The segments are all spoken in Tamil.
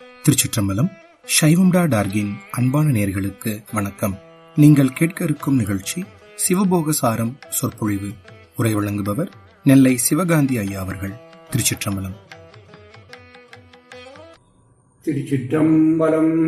திருச்சிற்றம்பலம் சைவம்டா டார்கின் அன்பான நேர்களுக்கு வணக்கம் நீங்கள் கேட்க இருக்கும் நிகழ்ச்சி சிவபோக சாரம் சொற்பொழிவு உரை வழங்குபவர் நெல்லை சிவகாந்தி ஐயா அவர்கள் திருச்சிற்றம்பலம் திருச்சிற்றம்பலம்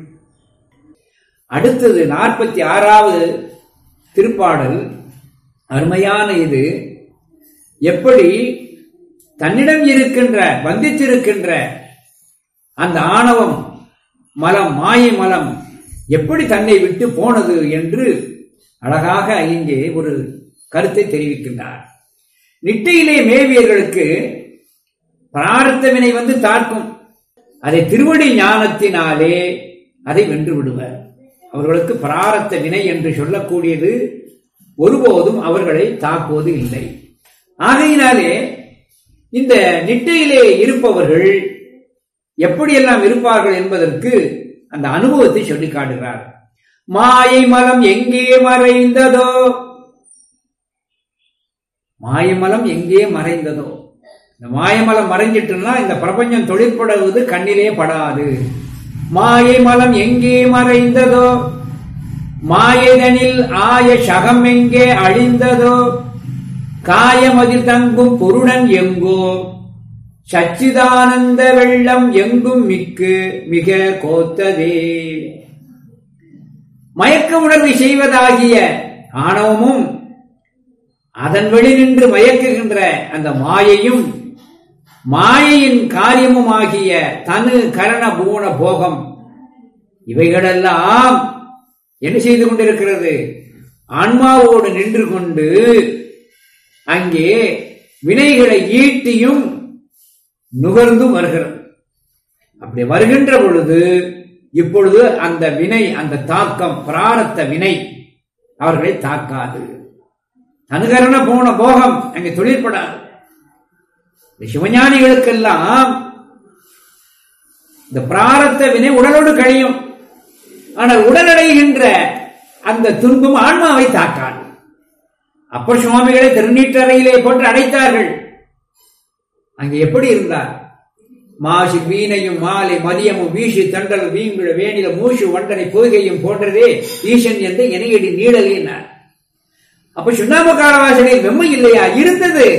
அடுத்தது நாற்பத்தி ஆறாவது திருப்பாடல் அருமையான இது எப்படி தன்னிடம் இருக்கின்ற வந்தித்திருக்கின்ற அந்த ஆணவம் மலம் மாயை மலம் எப்படி தன்னை விட்டு போனது என்று அழகாக இங்கே ஒரு கருத்தை தெரிவிக்கின்றார் நிட்டையிலே மேவியர்களுக்கு பிரார்த்த வினை வந்து தாக்கும் அதை திருவடி ஞானத்தினாலே அதை வென்று விடுவர் அவர்களுக்கு பிராரத்த வினை என்று சொல்லக்கூடியது ஒருபோதும் அவர்களை தாக்குவது இல்லை ஆகையினாலே இந்த நிட்டையிலே இருப்பவர்கள் எப்படியெல்லாம் இருப்பார்கள் என்பதற்கு அந்த அனுபவத்தை சொல்லி காட்டுகிறார் மாயை மலம் எங்கே மறைந்ததோ மாயமலம் எங்கே மறைந்ததோ இந்த மாயமலம் மறைஞ்சிட்டுன்னா இந்த பிரபஞ்சம் தொழிற்படுவது கண்ணிலே படாது மாயை மலம் எங்கே மறைந்ததோ மாயதனில் ஆய சகம் எங்கே அழிந்ததோ காயமதில் தங்கும் பொருடன் எங்கோ சச்சிதானந்த வெள்ளம் எங்கும் மிக்கு மிக கோத்ததே மயக்க உணர்வை செய்வதாகிய ஆணவமும் அதன் வெளி நின்று மயக்குகின்ற அந்த மாயையும் மாயையின் காரியமுமாகிய தனு கரண பூண போகம் இவைகளெல்லாம் என்ன செய்து கொண்டிருக்கிறது ஆன்மாவோடு நின்று கொண்டு அங்கே வினைகளை ஈட்டியும் நுகர்ந்தும் வருகிறது அப்படி வருகின்ற பொழுது இப்பொழுது அந்த வினை அந்த தாக்கம் பிராரத்த வினை அவர்களை தாக்காது அனுகரண போன போகம் அங்கே தொழிற்படாது இந்த சிவஞானிகளுக்கெல்லாம் இந்த பிராரத்த வினை உடலோடு கழியும் ஆனால் உடலடைகின்ற அந்த துன்பம் ஆன்மாவை தாக்காது அப்ப சுவாமிகளை திருநீற்றறையிலே போன்று அடைத்தார்கள் அங்கே எப்படி இருந்தார் மாசி வீணையும் மாலை மதியமும் வீசி தண்டல் வீங்குழ வேணில மூசு வண்டனை பொய்கையும் போன்றதே ஈசன் என்று இணையடி நீடலினார் அப்ப சுண்ணாம்பு காலவாசலில் வெம்மை இல்லையா இருந்தது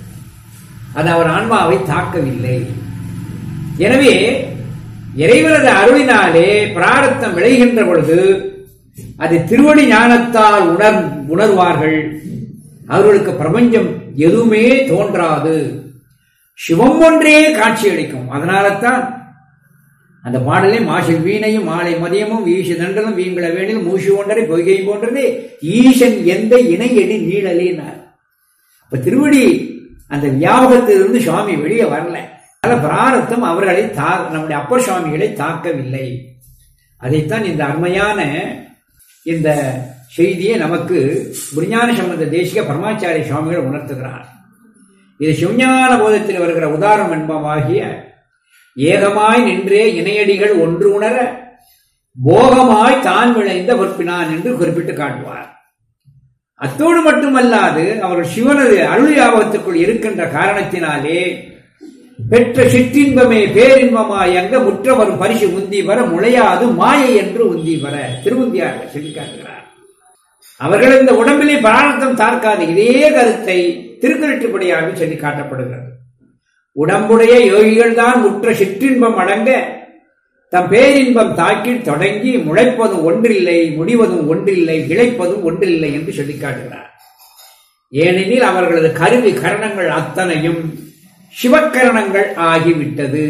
அது அவர் ஆன்மாவை தாக்கவில்லை எனவே இறைவனது அருளினாலே பிராரத்தம் விளைகின்ற பொழுது அது திருவடி ஞானத்தால் உணர் உணர்வார்கள் அவர்களுக்கு பிரபஞ்சம் எதுவுமே தோன்றாது சிவம் ஒன்றே காட்சி அளிக்கும் அதனால தான் அந்த பாடலே மாசில் வீணையும் மாலை மதியமும் வீசு தண்டலும் வீங்கள வேணிலும் மூசு ஒன்றரை பொய்கையும் போன்றது ஈசன் எந்த இணையடி நீடலினார் அப்ப திருவடி அந்த வியாபகத்திலிருந்து சுவாமி வெளியே வரல அதனால பிராரத்தம் அவர்களை தா நம்முடைய அப்பர் சுவாமிகளை தாக்கவில்லை அதைத்தான் இந்த அருமையான இந்த செய்தியை நமக்கு விஞ்ஞான சம்பந்த தேசிக பரமாச்சாரிய சுவாமிகள் உணர்த்துகிறார் இது சிவஞான போதத்தில் வருகிற உதாரணம் என்பமாகிய ஏகமாய் நின்றே இணையடிகள் ஒன்று உணர போகமாய் தான் விளைந்த பொற்பினான் என்று குறிப்பிட்டு காட்டுவார் அத்தோடு மட்டுமல்லாது அவர்கள் சிவனது அருள் யாபகத்துக்குள் இருக்கின்ற காரணத்தினாலே பெற்ற சிற்றின்பமே பேரின்பமாய் அங்க முற்ற வரும் பரிசு உந்தி வர முளையாது மாயை என்று உந்தி வர திருவுந்தியார் சொல்லி காட்டுகிறார் அவர்கள் இந்த உடம்பிலே பிராணத்தம் தாக்காது இதே கருத்தை திருக்கருட்டுப்படியாக சொல்லி காட்டப்படுகிறது உடம்புடைய யோகிகள் தான் முற்ற சிற்றின்பம் அடங்க தம் பேரின்பம் தாக்கி தொடங்கி முளைப்பதும் ஒன்றில்லை முடிவதும் ஒன்றில்லை இழைப்பதும் ஒன்றில்லை என்று சொல்லி காட்டுகிறார் ஏனெனில் அவர்களது கருவி கரணங்கள் அத்தனையும் சிவக்கரணங்கள் ஆகிவிட்டது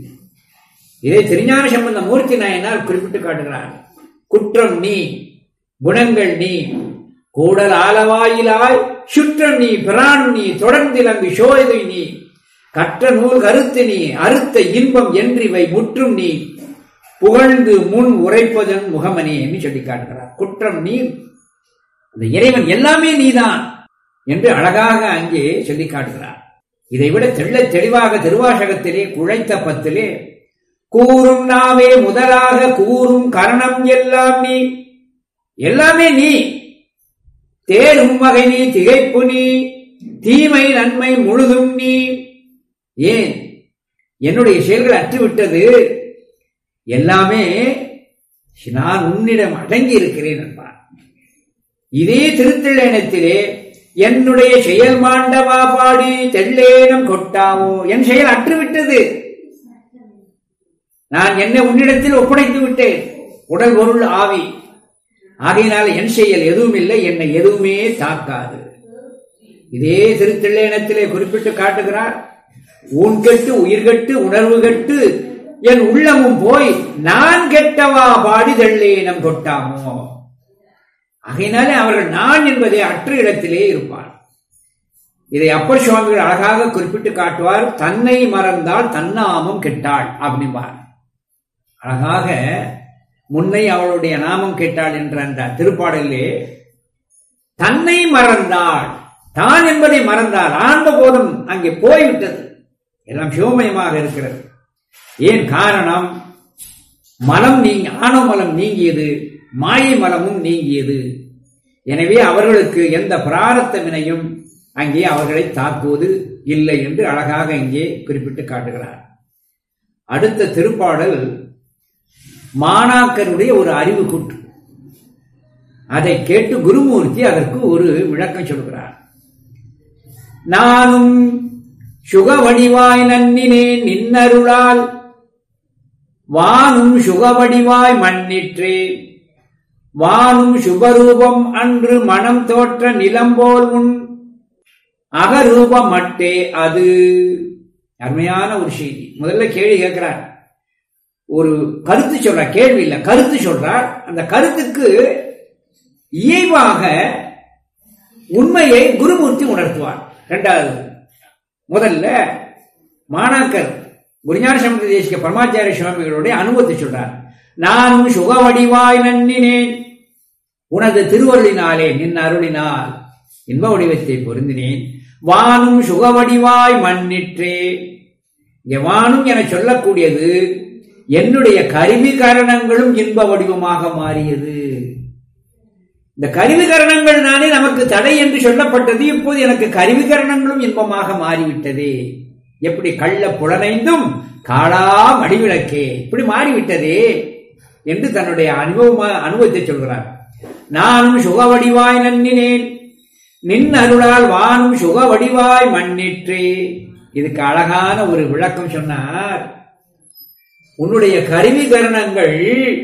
இதை திருஞான சம்பந்த மூர்த்தி நாயனார் குறிப்பிட்டு காட்டுகிறார் குற்றம் நீ குணங்கள் நீ கூடல் ஆலவாயிலாய் சுற்றம் நீ பிரான் நீ தொடர்ந்திலம்பி சோதை நீ கற்ற நூல் கருத்து நீ அறுத்த இன்பம் என்றிவை முற்றும் நீ புகழ்ந்து முன் உரைப்பதன் முகமனே என்று சொல்லி காட்டுகிறார் குற்றம் நீ அந்த இறைவன் எல்லாமே நீதான் என்று அழகாக அங்கே சொல்லி காட்டுகிறார் இதைவிட தெள்ள தெளிவாக திருவாசகத்திலே குழைத்த பத்திலே கூறும் நாவே முதலாக கூறும் கரணம் எல்லாம் நீ எல்லாமே நீ தேரும் வகை நீ திகைப்பு நீ தீமை நன்மை முழுதும் நீ ஏன் என்னுடைய செயல்கள் அற்றுவிட்டது எல்லாமே நான் உன்னிடம் அடங்கி இருக்கிறேன் என்பார் இதே திருத்தள்ளேனத்திலே என்னுடைய செயல் மாண்டவா பாடி தெள்ளேனம் கொட்டாவோ என் செயல் அற்றுவிட்டது நான் என்னை உன்னிடத்தில் ஒப்படைத்து விட்டேன் உடல் பொருள் ஆவி ஆகையினால் என் செயல் எதுவும் இல்லை என்னை எதுவுமே தாக்காது இதே திருத்தள்ளேனத்திலே குறிப்பிட்டு காட்டுகிறார் ஊன் கெட்டு உயிர் கெட்டு உணர்வு கெட்டு என் உள்ளமும் போய் நான் கெட்டவா பாடி தெள்ளேனம் கொட்டாமோ ஆகையினாலே அவர்கள் நான் என்பதை அற்ற இடத்திலே இருப்பார் இதை அப்பர் சுவாமிகள் அழகாக குறிப்பிட்டு காட்டுவார் தன்னை மறந்தால் தன்னாமம் கெட்டாள் அப்படிம்பார் அழகாக முன்னை அவளுடைய நாமம் கேட்டாள் என்ற அந்த திருப்பாடலிலே தன்னை மறந்தாள் தான் என்பதை மறந்தாள் ஆன்ம போதும் அங்கே போய்விட்டது எல்லாம் சிவமயமாக இருக்கிறது ஏன் காரணம் மலம் நீங்க ஆணவ மலம் நீங்கியது மாயை மலமும் நீங்கியது எனவே அவர்களுக்கு எந்த பிராரத்த வினையும் அங்கே அவர்களை தாக்குவது இல்லை என்று அழகாக இங்கே குறிப்பிட்டு காட்டுகிறார் அடுத்த திருப்பாடல் மாணாக்கருடைய ஒரு அறிவு கூற்று அதை கேட்டு குருமூர்த்தி அதற்கு ஒரு விளக்கம் சொல்கிறார் நானும் சுகவடிவாய் நன்னினேன் நின்னருளால் வானும் சுகவடிவாய் மன்னிற்றே வானும் சுபரூபம் அன்று மனம் தோற்ற நிலம்போல் உன் அகரூபம் மட்டே அது அருமையான ஒரு செய்தி முதல்ல கேள்வி கேட்கிறார் ஒரு கருத்து சொல்றார் கேள்வி இல்ல கருத்து சொல்றார் அந்த கருத்துக்கு இயல்பாக உண்மையை குருமூர்த்தி உணர்த்துவார் இரண்டாவது முதல்ல மாணாக்கர் குருஞான சமுத்திர தேசிக பரமாச்சாரிய சுவாமிகளுடைய அனுபவத்தை சொல்றார் நானும் சுகவடிவாய் நன்னினேன் உனது திருவருளினாலே நின் அருளினால் இன்ப வடிவத்தை பொருந்தினேன் வானும் சுகவடிவாய் மன்னிற்றே இங்க வானும் என சொல்லக்கூடியது என்னுடைய கருவி கரணங்களும் இன்ப வடிவமாக மாறியது இந்த கருவி கரணங்கள் தானே நமக்கு தடை என்று சொல்லப்பட்டது இப்போது எனக்கு கருவி கரணங்களும் இன்பமாக மாறிவிட்டதே எப்படி கள்ள புலனைந்தும் காளா மடிவிளக்கே இப்படி மாறிவிட்டதே என்று தன்னுடைய அனுபவமா அனுபவத்தை சொல்கிறார் நானும் சுகவடிவாய் நன்னினேன் நின் அருளால் வானும் சுகவடிவாய் மன்னிற்றே இதுக்கு அழகான ஒரு விளக்கம் சொன்னார் உன்னுடைய கருவி கரணங்கள்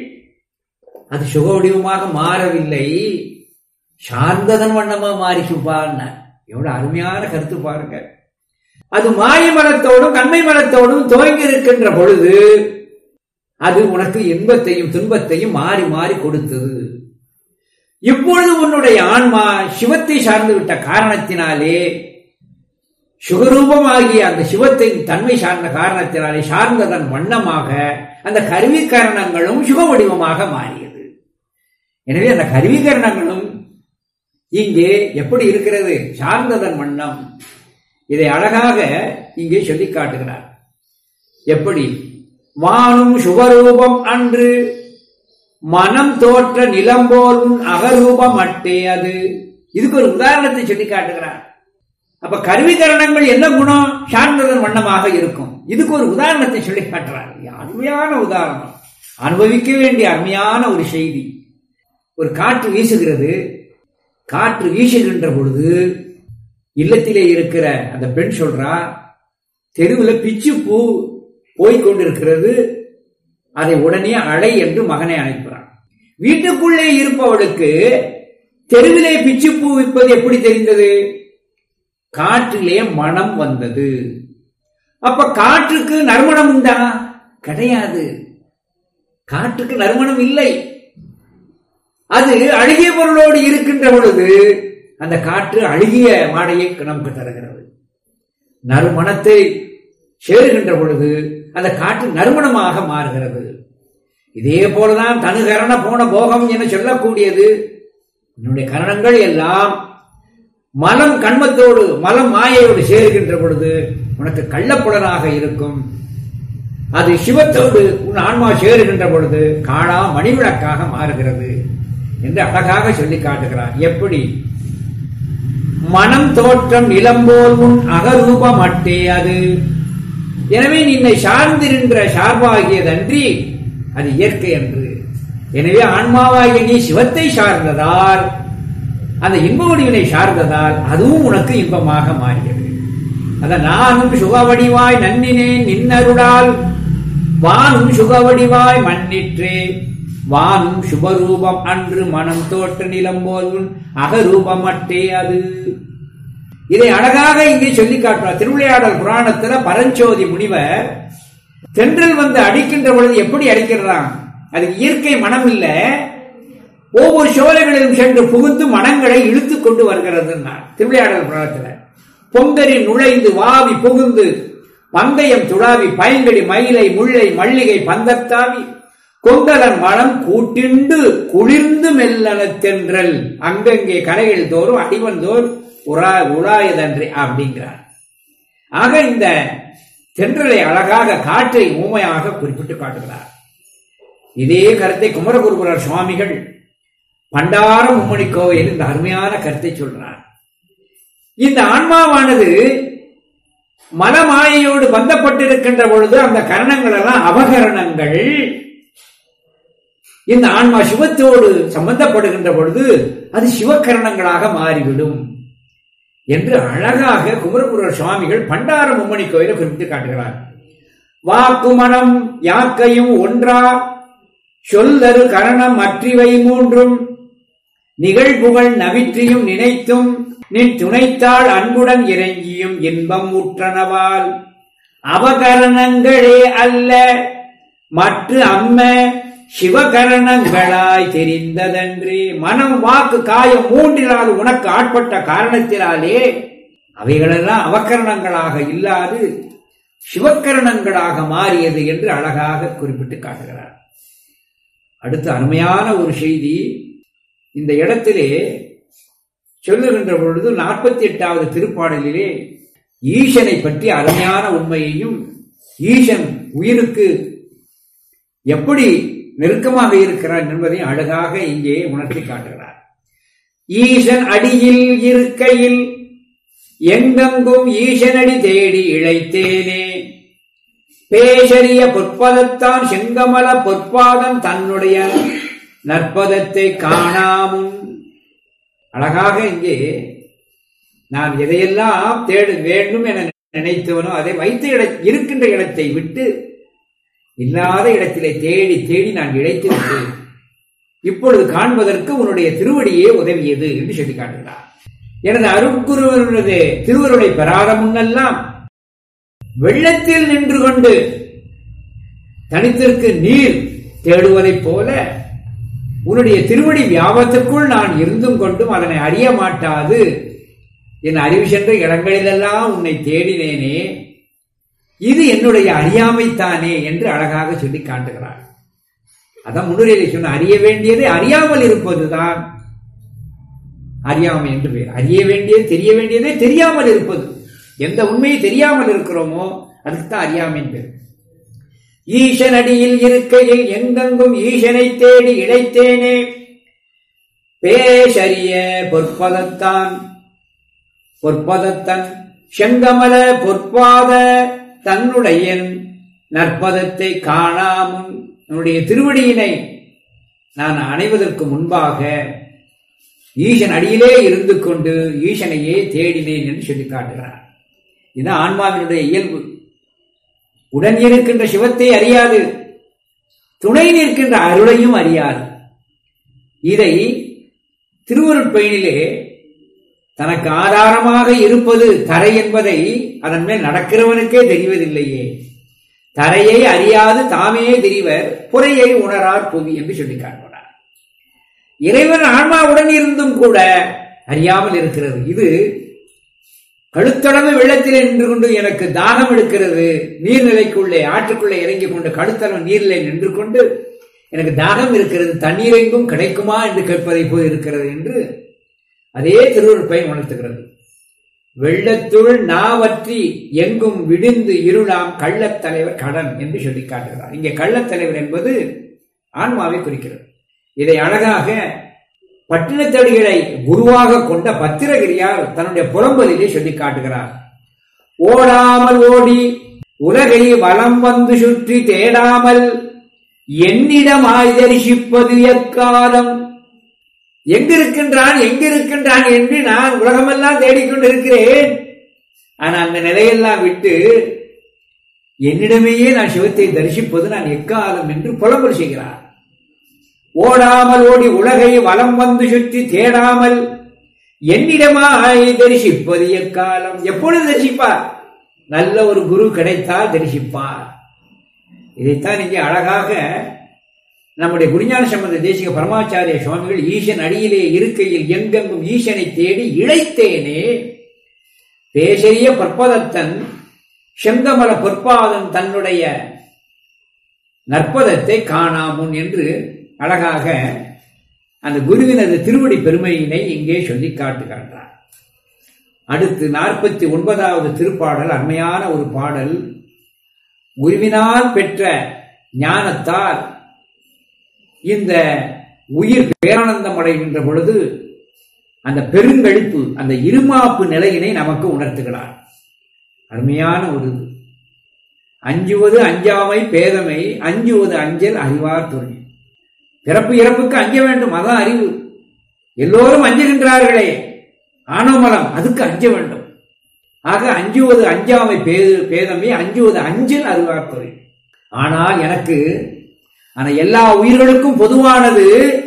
அது சுக வடிவமாக மாறவில்லை சார்ந்ததன் வண்ணமா மாறிக்குப்பான் எவ்வளவு அருமையான கருத்து பாருங்க அது மாய மலத்தோடும் கண்மை மலத்தோடும் துவங்கி இருக்கின்ற பொழுது அது உனக்கு இன்பத்தையும் துன்பத்தையும் மாறி மாறி கொடுத்தது இப்பொழுது உன்னுடைய ஆன்மா சிவத்தை சார்ந்து விட்ட காரணத்தினாலே சுகரூபமாகிய அந்த சிவத்தின் தன்மை சார்ந்த காரணத்தினாலே சார்ந்ததன் வண்ணமாக அந்த கருவிகரணங்களும் சுக வடிவமாக மாறியது எனவே அந்த கருவிகரணங்களும் இங்கே எப்படி இருக்கிறது சார்ந்ததன் வண்ணம் இதை அழகாக இங்கே சொல்லி காட்டுகிறார் எப்படி வானும் சுகரூபம் அன்று மனம் தோற்ற நிலம்போல் உன் அகரூபம் அட்டே அது இதுக்கு ஒரு உதாரணத்தை சொல்லி காட்டுகிறார் அப்ப கருவிகரணங்கள் என்ன குணம் சார்ந்ததன் வண்ணமாக இருக்கும் இதுக்கு ஒரு உதாரணத்தை சொல்லி காட்டுறார் அருமையான உதாரணம் அனுபவிக்க வேண்டிய அருமையான ஒரு செய்தி ஒரு காற்று வீசுகிறது காற்று வீசுகின்ற பொழுது இல்லத்திலே இருக்கிற அந்த பெண் சொல்றா தெருவில் பிச்சு பூ போய்கொண்டிருக்கிறது அதை உடனே அழை என்று மகனை அழைக்கிறான் வீட்டுக்குள்ளே இருப்பவளுக்கு தெருவிலே பிச்சு பூ விற்பது எப்படி தெரிந்தது காற்றிலே மனம் வந்தது அப்ப காற்றுக்கு நறுமணம் உண்டா கிடையாது காற்றுக்கு நறுமணம் இல்லை அது அழுகிய பொருளோடு இருக்கின்ற பொழுது அந்த காற்று அழுகிய மாடையை நமக்கு தருகிறது நறுமணத்தை சேருகின்ற பொழுது அந்த காற்று நறுமணமாக மாறுகிறது இதே போலதான் தனு கரண போன போகம் என சொல்லக்கூடியது என்னுடைய கரணங்கள் எல்லாம் மலம் கண்மத்தோடு மலம் மாயையோடு சேருகின்ற பொழுது உனக்கு கள்ளப்புலனாக இருக்கும் அது சிவத்தோடு உன் ஆன்மா சேருகின்ற பொழுது காணா மணிவிளக்காக மாறுகிறது என்று அழகாக சொல்லி காட்டுகிறார் எப்படி மனம் தோற்றம் நிலம்போல் உன் அகரூபம் அட்டே அது எனவே நின்னை சார்ந்திருக்கிற சார்பாகியதன்றி அது இயற்கை என்று எனவே ஆன்மாவாகிய நீ சிவத்தை சார்ந்ததால் அந்த இன்ப வடிவினை சார்ந்ததால் அதுவும் உனக்கு இன்பமாக மாறியது அத நானும் சுகவடிவாய் நன்னினேன் நின்னருளால் வானும் சுகவடிவாய் மன்னிற்றே வானும் சுபரூபம் அன்று மனம் தோற்ற நிலம் போல் உன் அகரூபமட்டே அது இதை அழகாக இங்கே சொல்லி காட்டுறார் திருவிளையாடல் புராணத்துல பரஞ்சோதி முனிவர் தென்றல் வந்து அடிக்கின்ற பொழுது எப்படி அடிக்கிறான் அதுக்கு இயற்கை மனம் இல்ல ஒவ்வொரு சோலைகளிலும் சென்று புகுந்து மனங்களை இழுத்துக் கொண்டு வருகிறது திருவிளையாடல் புராணத்துல பொங்கரி நுழைந்து வாவி புகுந்து பந்தயம் துளாவி பயங்கடி மயிலை முல்லை மல்லிகை பந்தத்தாவி கொங்கலன் மனம் கூட்டிண்டு குளிர்ந்து மெல்லன தென்றல் அங்கங்கே கரைகள் தோறும் அடிவந்தோர் உரா உலாயதன்றி அப்படிங்கிறார் ஆக இந்த தென்றலை அழகாக காற்றை ஊமையாக குறிப்பிட்டு காட்டுகிறார் இதே கருத்தை குமரகுருபுரர் சுவாமிகள் பண்டார மும்மணி கோவையில் இந்த அருமையான கருத்தை சொல்றார் இந்த ஆன்மாவானது மனமாயையோடு பந்தப்பட்டிருக்கின்ற பொழுது அந்த கரணங்கள் எல்லாம் அபகரணங்கள் இந்த ஆன்மா சிவத்தோடு சம்பந்தப்படுகின்ற பொழுது அது சிவகரணங்களாக மாறிவிடும் என்று அழகாக குமரகுருவர் சுவாமிகள் பண்டார மும்மணி கோயிலை குறிப்பிட்டு காட்டுகிறார் வாக்கு மனம் யாக்கையும் ஒன்றா சொல்லரு கரணம் மற்றிவை மூன்றும் நிகழ்வுகள் நவிற்றியும் நினைத்தும் நின் துணைத்தாள் அன்புடன் இறங்கியும் இன்பம் உற்றனவால் அவகரணங்களே அல்ல மற்ற அம்ம சிவகரணங்களாய் தெரிந்ததன்றி மனம் வாக்கு காயம் மூன்றிலாது உனக்கு ஆட்பட்ட காரணத்தினாலே அவைகளெல்லாம் அவகரணங்களாக இல்லாது சிவக்கரணங்களாக மாறியது என்று அழகாக குறிப்பிட்டு காட்டுகிறார் அடுத்து அருமையான ஒரு செய்தி இந்த இடத்திலே சொல்லுகின்ற பொழுது நாற்பத்தி எட்டாவது திருப்பாடலிலே ஈசனை பற்றி அருமையான உண்மையையும் ஈசன் உயிருக்கு எப்படி நெருக்கமாக இருக்கிறான் என்பதையும் அழகாக இங்கே உணர்த்தி காட்டுகிறார் ஈசன் அடியில் இருக்கையில் எங்கெங்கும் ஈசனடி தேடி இழைத்தேனே பேசரிய பொற்பதத்தான் செங்கமல பொற்பாதம் தன்னுடைய நற்பதத்தை காணாமும் அழகாக இங்கே நான் எதையெல்லாம் தேட வேண்டும் என நினைத்தவனோ அதை வைத்த இட இருக்கின்ற இடத்தை விட்டு இல்லாத இடத்திலே தேடி தேடி நான் இழைத்து விட்டேன் இப்பொழுது காண்பதற்கு உன்னுடைய திருவடியே உதவியது என்று சொல்லி காட்டுகிறார் எனது அருக்குருவனுடைய திருவருளை பெறாத முன்னெல்லாம் வெள்ளத்தில் நின்று கொண்டு தனித்திற்கு நீர் தேடுவதைப் போல உன்னுடைய திருவடி வியாபத்துக்குள் நான் இருந்தும் கொண்டும் அதனை அறிய மாட்டாது என் அறிவு சென்ற இடங்களிலெல்லாம் உன்னை தேடினேனே இது என்னுடைய அறியாமைத்தானே என்று அழகாக சொல்லி காட்டுகிறார் அதான் முன்னுரையில சொன்ன அறிய வேண்டியது அறியாமல் இருப்பதுதான் அறியாமை என்று பேர் அறிய வேண்டியது தெரிய வேண்டியதே தெரியாமல் இருப்பது எந்த உண்மையை தெரியாமல் இருக்கிறோமோ அதுக்கு தான் அறியாமைன்னு பேர் ஈசன் அடியில் இருக்கையில் எங்கெங்கும் ஈசனை தேடி இழைத்தேனே பேசரிய பொற்பதத்தான் பொற்பதத்தன் செங்கமல பொற்பாத தன்னுடைய நற்பதத்தை காணாமும் என்னுடைய திருவடியினை நான் அணைவதற்கு முன்பாக ஈசன் அடியிலே இருந்து கொண்டு ஈசனையே தேடினேன் என்று சொல்லி காட்டுகிறார் இது ஆன்மாவினுடைய இயல்பு உடன் இருக்கின்ற சிவத்தை அறியாது துணை நிற்கின்ற அருளையும் அறியாது இதை திருவருட்பயனிலே தனக்கு ஆதாரமாக இருப்பது தரை என்பதை அதன் மேல் நடக்கிறவனுக்கே தெரிவதில்லையே தரையை அறியாது தாமே தெரிவர் புறையை உணரார் புவி என்று சொல்லி காண்பனார் இறைவன் ஆன்மாவுடன் இருந்தும் கூட அறியாமல் இருக்கிறது இது கழுத்தளவு வெள்ளத்திலே நின்று கொண்டு எனக்கு தாகம் எடுக்கிறது நீர்நிலைக்குள்ளே ஆற்றுக்குள்ளே இறங்கி கொண்டு கழுத்தளவு நீரிலே நின்று கொண்டு எனக்கு தாகம் இருக்கிறது தண்ணீர் எங்கும் கிடைக்குமா என்று கேட்பதை போல் இருக்கிறது என்று அதே திருவருட்பை உணர்த்துகிறது வெள்ளத்துள் நாவற்றி எங்கும் விடிந்து இருளாம் கள்ளத்தலைவர் கடன் என்று சொல்லி காட்டுகிறார் இங்கே கள்ளத்தலைவர் என்பது ஆன்மாவை குறிக்கிறது இதை அழகாக பட்டினத்தடிகளை குருவாக கொண்ட பத்திரகிரியார் தன்னுடைய புலம்பலிலே சொல்லி காட்டுகிறார் ஓடாமல் ஓடி உலகை வலம் வந்து சுற்றி தேடாமல் என்னிடமாய் தரிசிப்பது எக்காலம் எங்கிருக்கின்றான் எங்கிருக்கின்றான் என்று நான் உலகமெல்லாம் தேடிக்கொண்டிருக்கிறேன் ஆனா அந்த நிலையெல்லாம் விட்டு என்னிடமேயே நான் சிவத்தை தரிசிப்பது நான் எக்காலம் என்று புலம்பல் செய்கிறார் ஓடாமல் ஓடி உலகை வலம் வந்து சுற்றி தேடாமல் என்னிடமாய் தரிசிப்பது எக்காலம் எப்பொழுது தரிசிப்பார் நல்ல ஒரு குரு கிடைத்தால் தரிசிப்பார் இதைத்தான் இங்கே அழகாக நம்முடைய குருஞான சம்பந்த தேசிக பரமாச்சாரிய சுவாமிகள் ஈசன் அடியிலே இருக்கையில் எங்கெங்கும் ஈசனை தேடி இழைத்தேனே பேசரிய பற்பதத்தன் செங்கமல பொற்பாதன் தன்னுடைய நற்பதத்தை காணாமுன் என்று அழகாக அந்த குருவினது திருவடி பெருமையினை இங்கே சொல்லி காட்டுகின்றார் அடுத்து நாற்பத்தி ஒன்பதாவது திருப்பாடல் அருமையான ஒரு பாடல் குருவினால் பெற்ற ஞானத்தால் இந்த உயிர் பேரானந்தம் அடைகின்ற பொழுது அந்த பெருங்கழிப்பு அந்த இருமாப்பு நிலையினை நமக்கு உணர்த்துகிறார் அருமையான ஒரு அஞ்சுவது அஞ்சாமை பேதமை அஞ்சுவது அஞ்சல் அறிவார் துறை பிறப்பு இறப்புக்கு அஞ்ச வேண்டும் அதான் அறிவு எல்லோரும் அஞ்சுகின்றார்களே ஆனமலம் அதுக்கு அஞ்ச வேண்டும் ஆக அஞ்சுவது அஞ்சாமை பேதமே அஞ்சுவது அஞ்சல் அறிவார் துறை ஆனால் எனக்கு ஆனா எல்லா உயிர்களுக்கும் பொதுவானது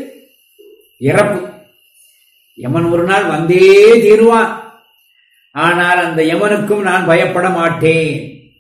இறப்பு யமன் ஒரு நாள் வந்தே தீருவான் ஆனால் அந்த யமனுக்கும் நான் பயப்பட மாட்டேன்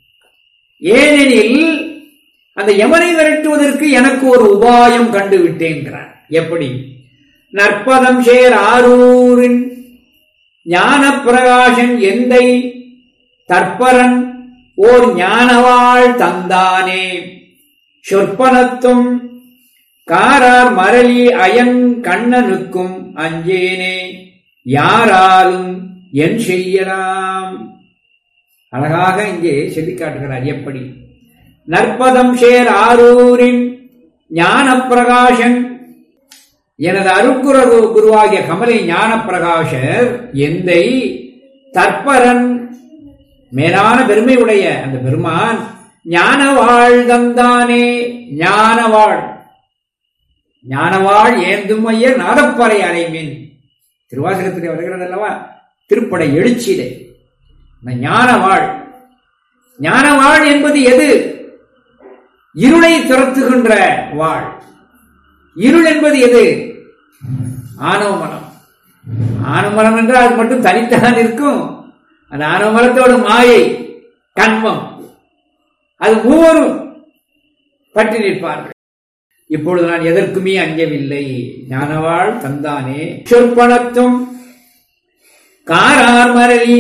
ஏனெனில் அந்த யமனை விரட்டுவதற்கு எனக்கு ஒரு உபாயம் கண்டு விட்டேங்கிறார் எப்படி நற்பதம் சேர் ஆரூரின் ஞான பிரகாசன் எந்தை தற்பரன் ஓர் ஞானவாள் தந்தானே சொற்பனத்தும் காரார் மரளி அயன் கண்ணனுக்கும் அஞ்சேனே யாராலும் என் செய்யலாம் அழகாக இங்கே சொல்லி காட்டுகிறார் எப்படி நற்பதம் சேர் ஆரூரின் ஞான பிரகாசன் எனது அருக்குற குருவாகிய கமலை ஞான பிரகாஷர் எந்தை தற்பரன் மேலான பெருமை உடைய அந்த பெருமான் ஞானவாழ் தந்தானே ஞானவாழ் ஞானவாழ் ஏந்தும் ஐயர் நாதப்பறை அடைமின் திருவாசகத்திலே வருகிறது அல்லவா திருப்படை எழுச்சியிலே இந்த ஞானவாழ் ஞானவாழ் என்பது எது இருளை துரத்துகின்ற வாழ் இருள் என்பது எது ஆணவ மலம் ஆணவ மலம் என்றால் அது மட்டும் தனித்தான் இருக்கும் அந்த ஆணவ மலத்தோடு மாயை கண்மம் அது மூவரும் பற்றி நிற்பார்கள் இப்பொழுது நான் எதற்குமே அஞ்சவில்லை ஞானவாள் தந்தானே சொற்பனத்தும் காரார் மரளி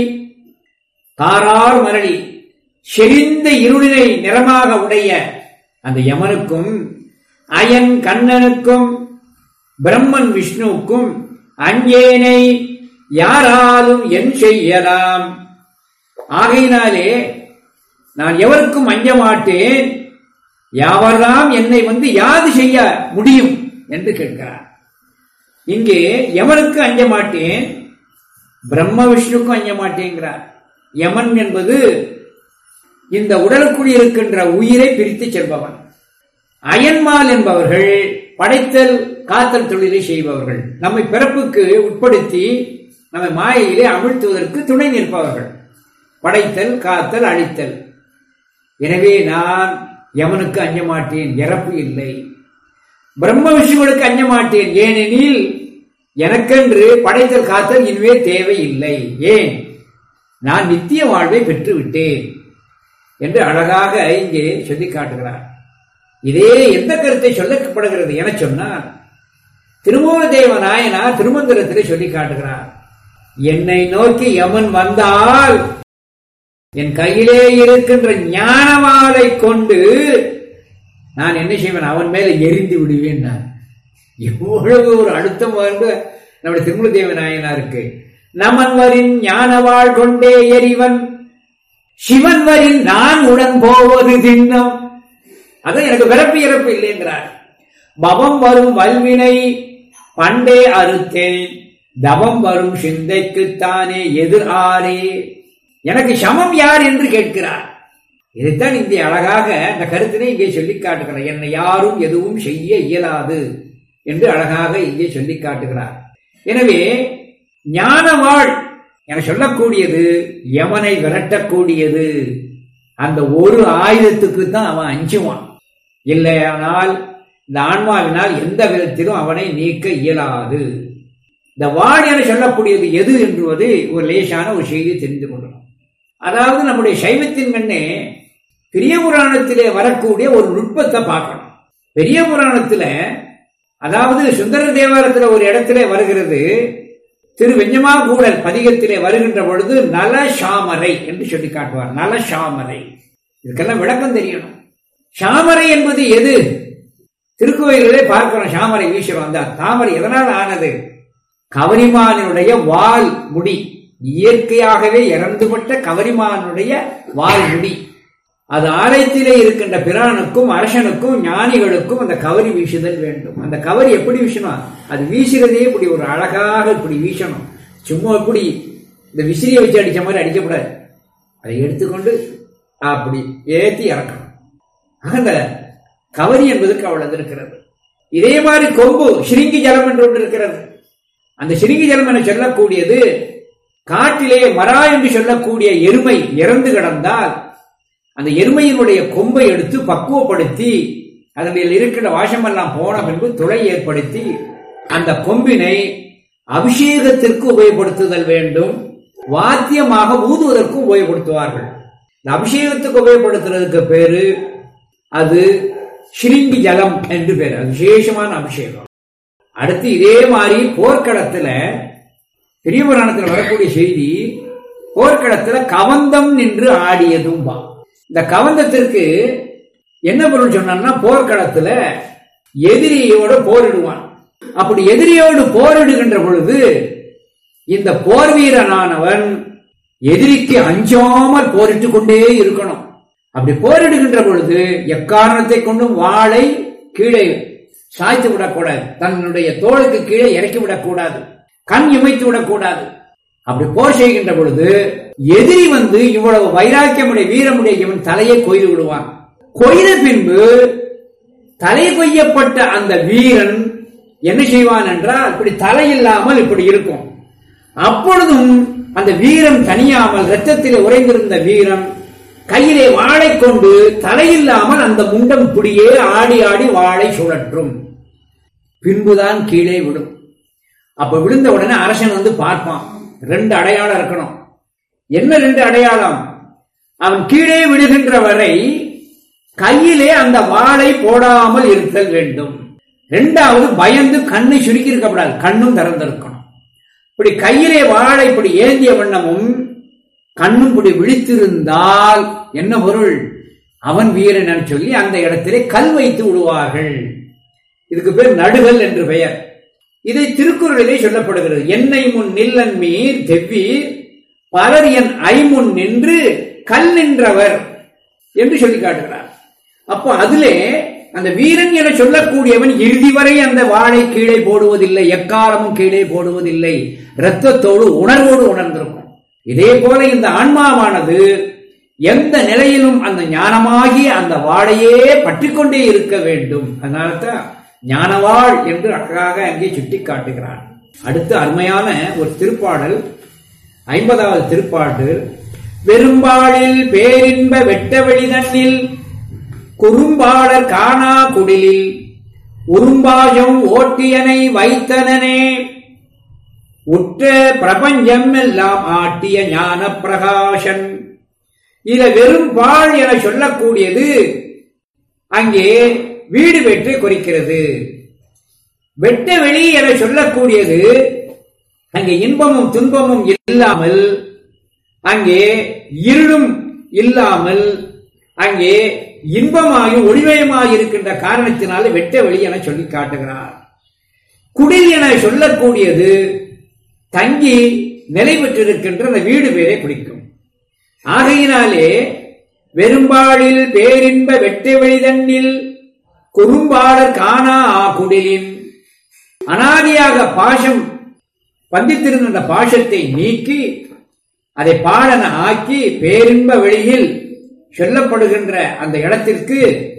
காரார் மரளி செறிந்த இருளினை நிறமாக உடைய அந்த யமனுக்கும் அயன் கண்ணனுக்கும் பிரம்மன் விஷ்ணுவுக்கும் அஞ்சேனை யாராலும் என் செய்யலாம் ஆகையினாலே நான் எவருக்கும் அஞ்ச மாட்டேன் யாவரெல்லாம் என்னை வந்து யாது செய்ய முடியும் என்று கேட்கிறார் இங்கே எவனுக்கு அஞ்ச மாட்டேன் பிரம்ம விஷ்ணுக்கும் அஞ்ச மாட்டேங்கிறார் யமன் என்பது இந்த உடலுக்குள் இருக்கின்ற உயிரை பிரித்து செல்பவன் அயன்மால் என்பவர்கள் படைத்தல் காத்தல் தொழிலை செய்பவர்கள் நம்மை பிறப்புக்கு உட்படுத்தி நம்மை மாயையிலே அமிழ்த்துவதற்கு துணை நிற்பவர்கள் படைத்தல் காத்தல் அழித்தல் எனவே நான் யமனுக்கு அஞ்ச மாட்டேன் இறப்பு இல்லை பிரம்ம விஷயங்களுக்கு அஞ்ச மாட்டேன் ஏனெனில் எனக்கென்று படைத்தல் காத்தல் இனிமே தேவை இல்லை ஏன் நான் நித்திய வாழ்வை பெற்று விட்டேன் என்று அழகாக இங்கே சொல்லி காட்டுகிறார் இதே எந்த கருத்தை சொல்லப்படுகிறது என சொன்னால் திருமூலதேவ நாயனார் திருமந்திரத்திலே சொல்லி காட்டுகிறார் என்னை நோக்கி யமன் வந்தால் என் கையிலே இருக்கின்ற ஞானவாளை கொண்டு நான் என்ன செய்வேன் அவன் மேல எரிந்து விடுவேன் நான் எவ்வளவு ஒரு அழுத்தம் வந்து நம்முடைய திருமூல தேவ நாயனாருக்கு நமன் வரின் ஞானவாள் கொண்டே எரிவன் சிவன் வரின் நான் உடன் போவது திண்ணம் அதான் எனக்கு பிறப்பு இறப்பு இல்லைங்கிறார் பவம் வரும் வல்வினை பண்டே அறுத்தேன் தவம் வரும் சிந்தைக்குத்தானே எதிர் ஆரே எனக்கு சமம் யார் என்று கேட்கிறார் இதைத்தான் இங்கே அழகாக அந்த கருத்தினை இங்கே சொல்லி காட்டுகிறார் என்னை யாரும் எதுவும் செய்ய இயலாது என்று அழகாக இங்கே சொல்லி காட்டுகிறார் எனவே ஞானவாள் என சொல்லக்கூடியது யமனை விரட்டக்கூடியது அந்த ஒரு ஆயுதத்துக்கு தான் அவன் அஞ்சுவான் இல்லையானால் இந்த ஆன்மாவினால் எந்த விதத்திலும் அவனை நீக்க இயலாது இந்த வாழ் என சொல்லக்கூடியது எது என்பது ஒரு லேசான ஒரு செய்தி தெரிந்து கொள்ளணும் அதாவது நம்முடைய சைவத்தின் கண்ணே பெரிய புராணத்திலே வரக்கூடிய ஒரு நுட்பத்தை பார்க்கணும் பெரிய புராணத்துல அதாவது சுந்தர தேவாரத்துல ஒரு இடத்திலே வருகிறது திரு வெஞ்சமா கூடல் பதிகத்திலே வருகின்ற பொழுது நலசாமரை என்று சொல்லி காட்டுவார் நலசாமரை இதுக்கெல்லாம் விளக்கம் தெரியணும் சாமரை என்பது எது திருக்கோயிலே பார்க்கிறோம் சாமரை வீசுறோம் அந்த தாமரை எதனால் ஆனது கவரிமானுடைய வால் முடி இயற்கையாகவே இறந்துபட்ட கவரிமானுடைய வால் முடி அது ஆலயத்திலே இருக்கின்ற பிரானுக்கும் அரசனுக்கும் ஞானிகளுக்கும் அந்த கவரி வீசுதல் வேண்டும் அந்த கவரி எப்படி வீசணும் அது வீசுறதே இப்படி ஒரு அழகாக இப்படி வீசணும் சும்மா இப்படி இந்த விசிறியை வச்சு அடிச்ச மாதிரி அடிக்கக்கூடாது அதை எடுத்துக்கொண்டு அப்படி ஏத்தி இறக்கணும் அந்த கவரி என்பதற்கு அவ்வளவு இருக்கிறது இதே மாதிரி கொம்பு சிரிங்கி ஜலம் என்று ஒன்று இருக்கிறது அந்த சிரிங்கி ஜலம் என சொல்லக்கூடியது காட்டிலே மரா என்று சொல்லக்கூடிய எருமை இறந்து கிடந்தால் அந்த எருமையினுடைய கொம்பை எடுத்து பக்குவப்படுத்தி அதனில் இருக்கிற வாசமெல்லாம் போன பின்பு துளை ஏற்படுத்தி அந்த கொம்பினை அபிஷேகத்திற்கு உபயோகப்படுத்துதல் வேண்டும் வாத்தியமாக ஊதுவதற்கும் உபயோகப்படுத்துவார்கள் இந்த அபிஷேகத்துக்கு உபயோகப்படுத்துறதுக்கு பேரு அது ஸ்ரீங்கி ஜலம் என்று பேர் அது விசேஷமான அபிஷேகம் அடுத்து இதே மாதிரி போர்க்களத்துல பெரிய புராணத்தில் வரக்கூடிய செய்தி போர்க்களத்துல கவந்தம் நின்று ஆடியதும் வா இந்த கவந்தத்திற்கு என்ன பொருள் சொன்னா போர்க்களத்துல எதிரியோடு போரிடுவான் அப்படி எதிரியோடு போரிடுகின்ற பொழுது இந்த போர் வீரனானவன் எதிரிக்கு அஞ்சாமல் போரிட்டுக் கொண்டே இருக்கணும் அப்படி போரிடுகின்ற பொழுது எக்காரணத்தை கொண்டும் வாளை கீழே சாய்த்து விடக்கூடாது தன்னுடைய தோளுக்கு கீழே இறக்கி விடக்கூடாது கண் இமைத்து விடக்கூடாது அப்படி போர் செய்கின்ற பொழுது எதிரி வந்து இவ்வளவு வைராக்கியமுடைய வீரமுடைய இவன் தலையை கொய்து விடுவான் கொய்த பின்பு தலை கொய்யப்பட்ட அந்த வீரன் என்ன செய்வான் என்றால் இப்படி தலை இல்லாமல் இப்படி இருக்கும் அப்பொழுதும் அந்த வீரன் தனியாமல் ரத்தத்திலே உறைந்திருந்த வீரன் கையிலே வாளை கொண்டு தலையில்லாமல் அந்த முண்டம் இப்படியே ஆடி ஆடி வாளை சுழற்றும் பின்புதான் கீழே விடும் அப்ப விழுந்த உடனே அரசன் வந்து பார்ப்பான் ரெண்டு அடையாளம் இருக்கணும் என்ன ரெண்டு அடையாளம் அவன் கீழே விடுகின்ற வரை கையிலே அந்த வாளை போடாமல் இருத்தல் வேண்டும் இரண்டாவது பயந்து கண்ணை சுருக்கி இருக்கக்கூடாது கண்ணும் திறந்திருக்கணும் இப்படி கையிலே வாளை இப்படி ஏந்திய வண்ணமும் கண்ணும் இப்படி விழித்திருந்தால் என்ன பொருள் அவன் வீரன் சொல்லி அந்த இடத்திலே கல் வைத்து விடுவார்கள் இதுக்கு பேர் நடுகள் என்று பெயர் இதை திருக்குறளிலே சொல்லப்படுகிறது என்னை முன் நில்லன் மீர் தெவ்வீர் பலர் என் ஐமுன் நின்று கல் நின்றவர் என்று சொல்லி காட்டுகிறார் அப்போ அதிலே அந்த வீரன் என சொல்லக்கூடியவன் இறுதி வரை அந்த வாளை கீழே போடுவதில்லை எக்காலமும் கீழே போடுவதில்லை இரத்தத்தோடு உணர்வோடு உணர்ந்திருக்கும் இதே போல இந்த ஆன்மாவானது எந்த நிலையிலும் அந்த ஞானமாகி அந்த வாழையே பற்றிக்கொண்டே இருக்க வேண்டும் அதனால்தான் ஞானவாள் என்று அழகாக அங்கே சுட்டி காட்டுகிறான் அடுத்து அருமையான ஒரு திருப்பாடல் ஐம்பதாவது திருப்பாட்டு வெறும்பாளில் பேரின்ப வெட்டவெளி தன்னில் குறும்பாளர் காணா குடிலில் உரும்பாஜம் ஓட்டியனை வைத்தனனே உற்ற பிரபஞ்சம் எல்லாம் ஆட்டிய ஞான பிரகாசன் இத வெறும் பாழ் என சொல்லக்கூடியது அங்கே வீடு வெற்றி குறிக்கிறது வெட்ட வெளி என சொல்லக்கூடியது அங்கே இன்பமும் துன்பமும் இல்லாமல் அங்கே இருளும் இல்லாமல் அங்கே இன்பமாகி ஒளிமயமாகி இருக்கின்ற காரணத்தினால வெட்ட வெளி என சொல்லி காட்டுகிறார் குடில் என சொல்லக்கூடியது தங்கி நிலை பெற்றிருக்கின்ற அந்த வீடு பேரை குறிக்கும் ஆகையினாலே வெறும்பாளில் பேரின்ப வெட்ட வெளிதன்னில் குறும்பாளர் காணா ஆ குடிலின் அனாதியாக பாசம் பந்தித்திருந்த அந்த பாசத்தை நீக்கி அதை பாடன ஆக்கி பேரின்ப வெளியில் சொல்லப்படுகின்ற அந்த இடத்திற்கு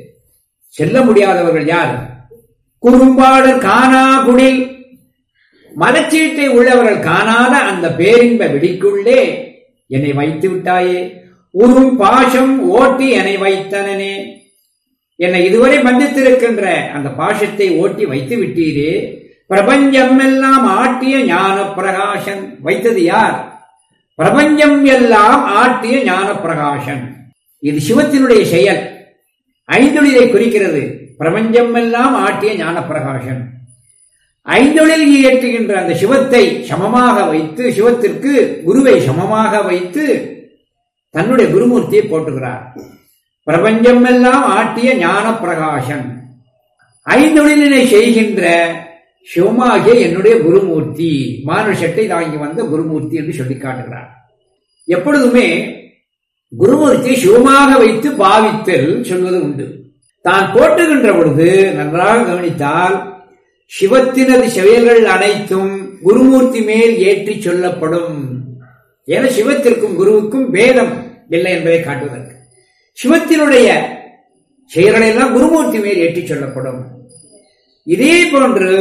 செல்ல முடியாதவர்கள் யார் குறும்பாளர் காணா குடில் மலச்சீட்டை உள்ளவர்கள் காணாத அந்த பேரின்ப விடிக்குள்ளே என்னை வைத்து விட்டாயே உறும் பாசம் ஓட்டி என்னை வைத்தனனே என்னை இதுவரை பந்தித்திருக்கின்ற அந்த பாசத்தை ஓட்டி வைத்து விட்டீரே பிரபஞ்சம் எல்லாம் ஆட்டிய ஞான பிரகாசன் வைத்தது யார் பிரபஞ்சம் எல்லாம் ஆட்டிய ஞான பிரகாசன் இது சிவத்தினுடைய செயல் ஐந்தொழிலை குறிக்கிறது பிரபஞ்சம் எல்லாம் ஆட்டிய ஞான பிரகாசன் ஐந்தொழில் இயற்றுகின்ற அந்த சிவத்தை சமமாக வைத்து சிவத்திற்கு குருவை சமமாக வைத்து தன்னுடைய குருமூர்த்தியை போட்டுகிறார் பிரபஞ்சம் எல்லாம் ஆட்டிய ஞான பிரகாசன் ஐந்தொழிலினை செய்கின்ற சிவமாகிய என்னுடைய குருமூர்த்தி மானுஷத்தை தாங்கி வந்த குருமூர்த்தி என்று சொல்லி காட்டுகிறார் எப்பொழுதுமே குருமூர்த்தியை சிவமாக வைத்து பாவித்தல் சொல்வது உண்டு தான் போட்டுகின்ற பொழுது நன்றாக கவனித்தால் சிவத்தினது செயல்கள் அனைத்தும் குருமூர்த்தி மேல் ஏற்றி சொல்லப்படும் என சிவத்திற்கும் குருவுக்கும் பேதம் இல்லை என்பதை காட்டுவதற்கு சிவத்தினுடைய செயல்களை எல்லாம் குருமூர்த்தி மேல் ஏற்றி சொல்லப்படும் இதே போன்று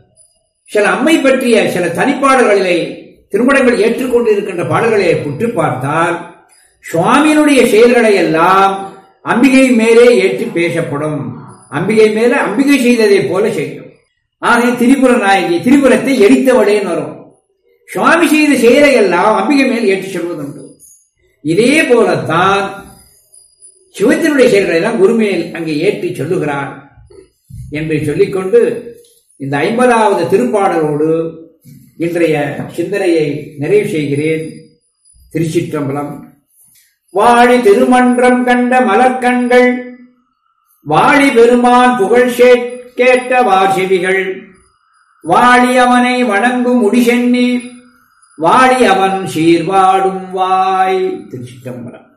சில அம்மை பற்றிய சில தனிப்பாடல்களிலே திருமணங்கள் ஏற்றுக்கொண்டு இருக்கின்ற பாடல்களை புற்று பார்த்தால் சுவாமியினுடைய செயல்களை எல்லாம் அம்பிகை மேலே ஏற்றி பேசப்படும் அம்பிகை மேல அம்பிகை செய்ததை போல செய்யும் ஆக திரிபுர நாயகி திரிபுரத்தை எரித்தவளேன்னு வரும் சுவாமி செய்த செயலை எல்லாம் அம்பிகை மேல் ஏற்றி சொல்வதுண்டு இதே போலத்தான் சிவத்தினுடைய செயல்களை எல்லாம் குருமேல் அங்கே ஏற்றி சொல்லுகிறார் என்று சொல்லிக்கொண்டு இந்த ஐம்பதாவது திருப்பாடலோடு இன்றைய சிந்தனையை நிறைவு செய்கிறேன் திருச்சிற்றம்பலம் வாழி திருமன்றம் கண்ட மலர்கண்கள் வாழி பெருமான் புகழ் கேட்ட வாசிவிகள் வாழி அவனை வணங்கும் முடிசென்னி வாழி அவன் சீர்வாடும் வாய் திருச்சிற்றம்பலம்